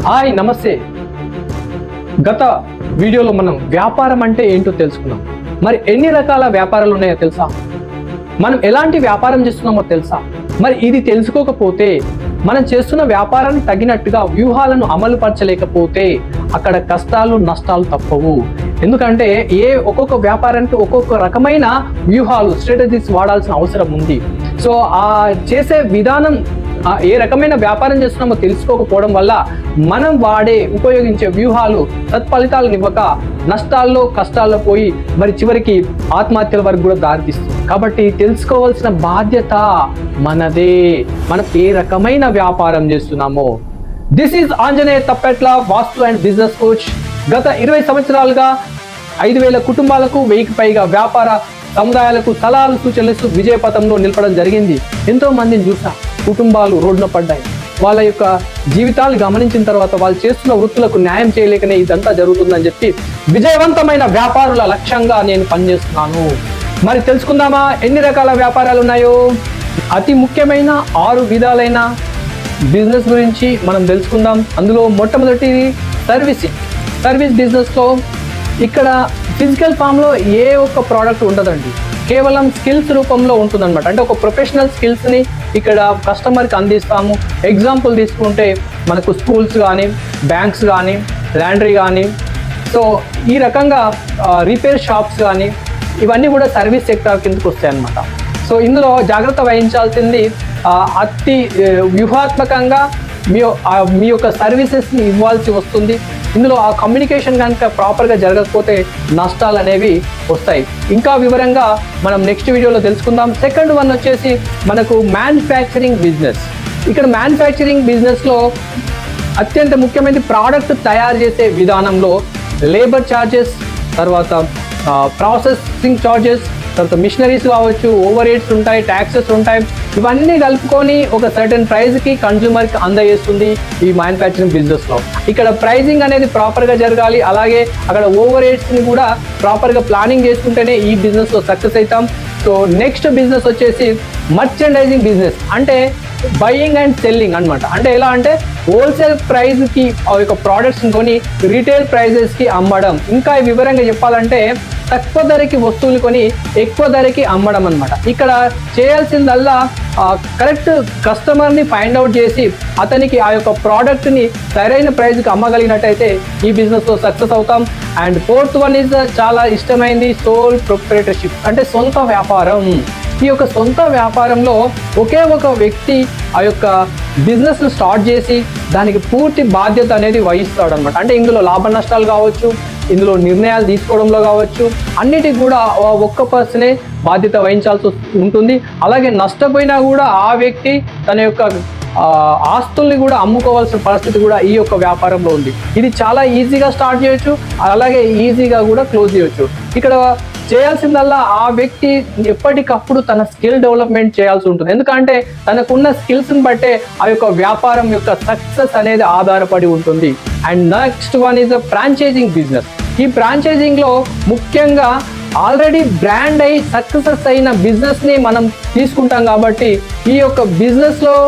hi నమస్తే గత వీడియోలో మనం వ్యాపారం అంటే ఏంటో తెలుసుకున్నాం మరి ఎన్ని రకాల వ్యాపారాలు ఉన్నాయో తెలుసా మనం ఎలాంటి వ్యాపారం చేస్తున్నామో తెలుసా మరి ఇది తెలుసుకోకపోతే మనం చేస్తున్న వ్యాపారానికి తగినట్టుగా వ్యూహాలను అమలు పరచలేకపోతే అక్కడ కష్టాలు నష్టాలు తప్పవు ఎందుకంటే ఏ ఒక్కొక్క వ్యాపారానికి ఒక్కొక్క రకమైన వ్యూహాలు స్ట్రాటజీస్ వాడాల్సిన అవసరం ఉంది సో ఆ చేసే విధానం ఆ ఏ రకమైన వ్యాపారం చేస్తున్నామో తెలుసుకోకపోవడం వల్ల మనం వాడే ఉపయోగించే వ్యూహాలు సత్ఫలితాలను ఇవ్వక నష్టాల్లో కష్టాల్లో పోయి మరి చివరికి ఆత్మహత్యల వరకు కూడా దారితీస్తుంది కాబట్టి తెలుసుకోవాల్సిన బాధ్యత మనదే మనం ఏ రకమైన వ్యాపారం చేస్తున్నామో this is Anjaneya Tappetla vastu and business coach గత ఇరవై సంవత్సరాలుగా ఐదు వేల కుటుంబాలకు వెయ్యికి పైగా వ్యాపార సముదాయాలకు సలహాలు సూచనలు ఇస్తూ విజయపథంలో నిలపడం జరిగింది ఎంతో మందిని చూసా కుటుంబాలు రోడ్డున పడ్డాయి వాళ్ళ యొక్క జీవితాలు గమనించిన తర్వాత వాళ్ళు చేస్తున్న వృత్తులకు న్యాయం చేయలేకనే ఇదంతా జరుగుతుందని చెప్పి విజయవంతమైన వ్యాపారుల లక్ష్యంగా నేను పనిచేస్తున్నాను మరి తెలుసుకుందామా ఎన్ని రకాల వ్యాపారాలు ఉన్నాయో అతి ముఖ్యమైన ఆరు విధాలైన బిజినెస్ గురించి మనం తెలుసుకుందాం అందులో మొట్టమొదటిది సర్వీసింగ్ సర్వీస్ బిజినెస్లో ఇక్కడ ఫిజికల్ ఫామ్లో ఏ ఒక్క ప్రోడక్ట్ ఉండదండి కేవలం స్కిల్స్ రూపంలో ఉంటుందన్నమాట అంటే ఒక ప్రొఫెషనల్ స్కిల్స్ని ఇక్కడ కస్టమర్కి అందిస్తాము ఎగ్జాంపుల్ తీసుకుంటే మనకు స్కూల్స్ కానీ బ్యాంక్స్ కానీ ల్యాండ్రీ కానీ సో ఈ రకంగా రిపేర్ షాప్స్ కానీ ఇవన్నీ కూడా సర్వీస్ సెక్టార్ కిందకు వస్తాయి అన్నమాట సో ఇందులో జాగ్రత్త వహించాల్సింది ఆ, అతి ఏ, వ్యూహాత్మకంగా మీ ఆ, మీ యొక్క సర్వీసెస్ని ఇవ్వాల్సి వస్తుంది ఇందులో ఆ కమ్యూనికేషన్ కనుక ప్రాపర్గా జరగకపోతే నష్టాలు అనేవి వస్తాయి ఇంకా వివరంగా మనం నెక్స్ట్ వీడియోలో తెలుసుకుందాం సెకండ్ వన్ వచ్చేసి మనకు మ్యానుఫ్యాక్చరింగ్ బిజినెస్ ఇక్కడ మ్యానుఫ్యాక్చరింగ్ బిజినెస్లో అత్యంత ముఖ్యమైనది ప్రోడక్ట్ తయారు చేసే విధానంలో లేబర్ ఛార్జెస్ తర్వాత ప్రాసెసింగ్ ఛార్జెస్ తర్వాత మిషనరీస్ కావచ్చు ఓవర్ రేట్స్ ఉంటాయి ట్యాక్సెస్ ఉంటాయి ఇవన్నీ కలుపుకొని ఒక సర్టెన్ ప్రైస్కి కన్జ్యూమర్కి అందజేస్తుంది ఈ మ్యానుఫ్యాక్చరింగ్ బిజినెస్లో ఇక్కడ ప్రైజింగ్ అనేది ప్రాపర్గా జరగాలి అలాగే అక్కడ ఓవర్ రేట్స్ని కూడా ప్రాపర్గా ప్లానింగ్ చేసుకుంటేనే ఈ బిజినెస్లో సక్సెస్ అవుతాం సో నెక్స్ట్ బిజినెస్ వచ్చేసి మర్చెండైజింగ్ బిజినెస్ అంటే బయింగ్ అండ్ సెల్లింగ్ అన్నమాట అంటే ఎలా అంటే హోల్సేల్ ప్రైస్కి ఆ యొక్క ప్రోడక్ట్స్ని కొని రీటైల్ ప్రైజెస్కి అమ్మడం ఇంకా వివరంగా చెప్పాలంటే తక్కువ ధరకి వస్తువులు కొని ఎక్కువ ధరకి అమ్మడం అన్నమాట ఇక్కడ చేయాల్సిందల్లా కరెక్ట్ కస్టమర్ని ఫైండ్ అవుట్ చేసి అతనికి ఆ యొక్క ప్రోడక్ట్ని సరైన ప్రైస్కి అమ్మగలిగినట్టయితే ఈ బిజినెస్లో సక్సెస్ అవుతాం అండ్ ఫోర్త్ వన్ ఇస్ చాలా ఇష్టమైంది సోల్ ప్రొపరేటర్షిప్ అంటే సొంత వ్యాపారం ఈ యొక్క సొంత వ్యాపారంలో ఒకే ఒక వ్యక్తి ఆ యొక్క బిజినెస్ స్టార్ట్ చేసి దానికి పూర్తి బాధ్యత అనేది వహిస్తాడు అనమాట అంటే ఇందులో లాభ నష్టాలు కావచ్చు ఇందులో నిర్ణయాలు తీసుకోవడంలో కావచ్చు అన్నిటికి కూడా ఆ ఒక్క పర్సనే బాధ్యత వహించాల్సి ఉంటుంది అలాగే నష్టపోయినా కూడా ఆ వ్యక్తి తన యొక్క ఆ, ఆస్తుల్ని కూడా అమ్ముకోవాల్సిన పరిస్థితి కూడా ఈ యొక్క వ్యాపారంలో ఉంది ఇది చాలా ఈజీగా స్టార్ట్ చేయొచ్చు అలాగే ఈజీగా కూడా క్లోజ్ చేయొచ్చు ఇక్కడ చేయాల్సిందల్లా ఆ వ్యక్తి ఎప్పటికప్పుడు తన స్కిల్ డెవలప్మెంట్ చేయాల్సి ఉంటుంది ఎందుకంటే తనకున్న స్కిల్స్ని బట్టే ఆ యొక్క వ్యాపారం యొక్క సక్సెస్ అనేది ఆధారపడి ఉంటుంది and next one is a franchising business ఈ ఫ్రాంచైజింగ్ లో ముఖ్యంగా ఆల్రెడీ బ్రాండ్ అయి సక్సెస్ అయిన బిజినెస్ ని మనం తీసుకుంటాం కాబట్టి ఈ యొక్క బిజినెస్ లో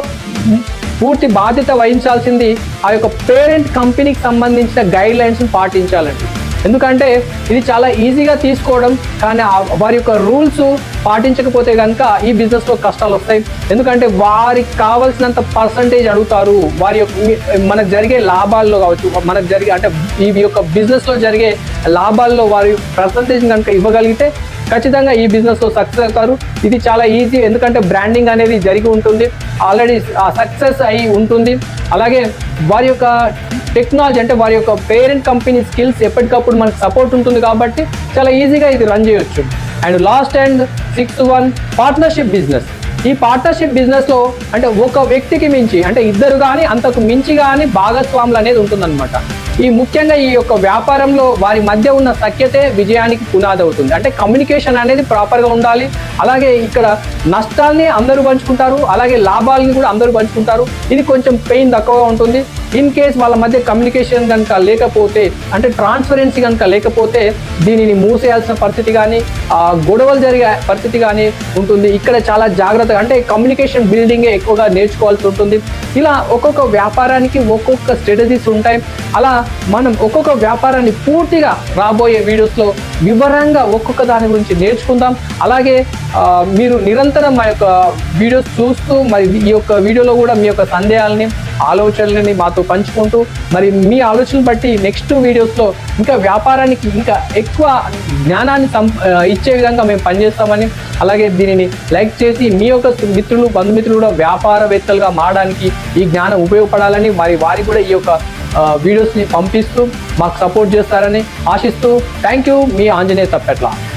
పూర్తి బాధ్యత వహించాల్సింది ఆ యొక్క పేరెంట్ కంపెనీకి సంబంధించిన గైడ్ లైన్స్ పాటించాలండి ఎందుకంటే ఇది చాలా ఈజీగా తీసుకోవడం కానీ ఆ వారి యొక్క రూల్స్ పాటించకపోతే కనుక ఈ బిజినెస్లో కష్టాలు వస్తాయి ఎందుకంటే వారికి కావాల్సినంత పర్సంటేజ్ అడుగుతారు వారి యొక్క మీ- మనకు జరిగే లాభాల్లో కావచ్చు మనకు జరిగే అంటే ఈ యొక్క బిజినెస్లో జరిగే లాభాల్లో వారి పర్సంటేజ్ కనుక ఇవ్వగలిగితే ఖచ్చితంగా ఈ బిజినెస్లో సక్సెస్ అవుతారు ఇది చాలా ఈజీ ఎందుకంటే బ్రాండింగ్ అనేది జరిగి ఉంటుంది ఆల్రెడీ సక్సెస్ అయి ఉంటుంది అలాగే వారి యొక్క టెక్నాలజీ అంటే వారి యొక్క పేరెంట్ కంపెనీ స్కిల్స్ ఎప్పటికప్పుడు మనకు సపోర్ట్ ఉంటుంది కాబట్టి చాలా ఈజీగా ఇది రన్ చేయొచ్చు and last and sixth one partnership business ఈ పార్ట్నర్షిప్ బిజినెస్లో అంటే ఒక వ్యక్తికి మించి అంటే ఇద్దరు కానీ అంతకు మించి కానీ భాగస్వాములు అనేది ఉంటుందన్నమాట ఈ ముఖ్యంగా ఈ యొక్క వ్యాపారంలో వారి మధ్య ఉన్న సఖ్యతే విజయానికి పునాది అవుతుంది అంటే కమ్యూనికేషన్ అనేది ప్రాపర్గా ఉండాలి అలాగే ఇక్కడ నష్టాల్ని అందరూ పంచుకుంటారు అలాగే లాభాలని కూడా అందరూ పంచుకుంటారు ఇది కొంచెం పెయిన్ తక్కువగా ఉంటుంది ఇన్ కేస్ వాళ్ళ మధ్య కమ్యూనికేషన్ కనుక లేకపోతే అంటే ట్రాన్స్పరెన్సీ కనుక లేకపోతే దీనిని మూసేయాల్సిన పరిస్థితి కానీ ఆ గొడవలు జరిగే పరిస్థితి కానీ ఉంటుంది ఇక్కడ చాలా జాగ్రత్తగా అంటే కమ్యూనికేషన్ బిల్డింగే ఎక్కువగా నేర్చుకోవాల్సి ఉంటుంది ఇలా ఒక్కొక్క వ్యాపారానికి ఒక్కొక్క స్ట్రాటజీస్ ఉంటాయి అలా మనం ఒక్కొక్క వ్యాపారాన్ని పూర్తిగా రాబోయే వీడియోస్లో వివరంగా ఒక్కొక్క దాని గురించి నేర్చుకుందాం అలాగే ఆ, మీరు నిరంతరం మా యొక్క వీడియోస్ చూస్తూ మరి ఈ యొక్క వీడియోలో కూడా మీ యొక్క సందేహాలని ఆలోచనలని మాతో పంచుకుంటూ మరి మీ ఆలోచనలు బట్టి నెక్స్ట్ వీడియోస్లో ఇంకా వ్యాపారానికి ఇంకా ఎక్కువ జ్ఞానాన్ని సం ఆ, ఇచ్చే విధంగా మేము పనిచేస్తామని అలాగే దీనిని లైక్ చేసి మీ యొక్క మిత్రులు బంధుమిత్రులు కూడా వ్యాపారవేత్తలుగా మారడానికి ఈ జ్ఞానం ఉపయోగపడాలని మరి వారికి కూడా ఈ యొక్క ఆ, వీడియోస్ని పంపిస్తూ మాకు సపోర్ట్ చేస్తారని ఆశిస్తూ థ్యాంక్ యూ మీ ఆంజనేయ తప్పెట్ల